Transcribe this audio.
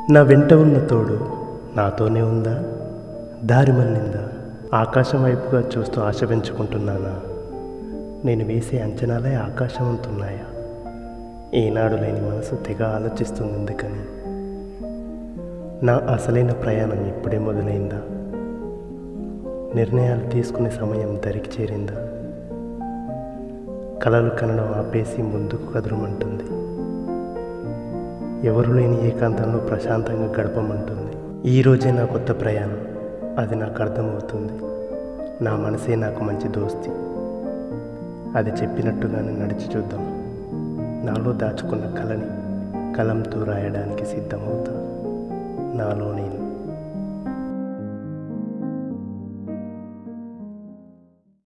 నా వెంట ఉన్న తోడు నాతోనే ఉందా దారి మళ్ళిందా ఆకాశం వైపుగా చూస్తూ ఆశ పెంచుకుంటున్నానా నేను వేసే అంచనాలే ఆకాశవంతున్నాయా ఏనాడు లేని మనసు తెగ ఆలోచిస్తుంది ఎందుకని నా అసలైన ప్రయాణం ఇప్పుడే మొదలైందా నిర్ణయాలు తీసుకునే సమయం దరికి చేరిందా కలలు కనడం ఆపేసి ముందుకు కదలమంటుంది ఎవరు లేని ఏకాంతంలో ప్రశాంతంగా గడపమంటుంది ఈ రోజే నా కొత్త ప్రయాణం అది నాకు అర్థమవుతుంది నా మనసే నాకు మంచి దోస్తి అది చెప్పినట్టుగానే నడిచి చూద్దాం నాలో దాచుకున్న కళని కలంతో రాయడానికి సిద్ధమవుతా నాలో నేను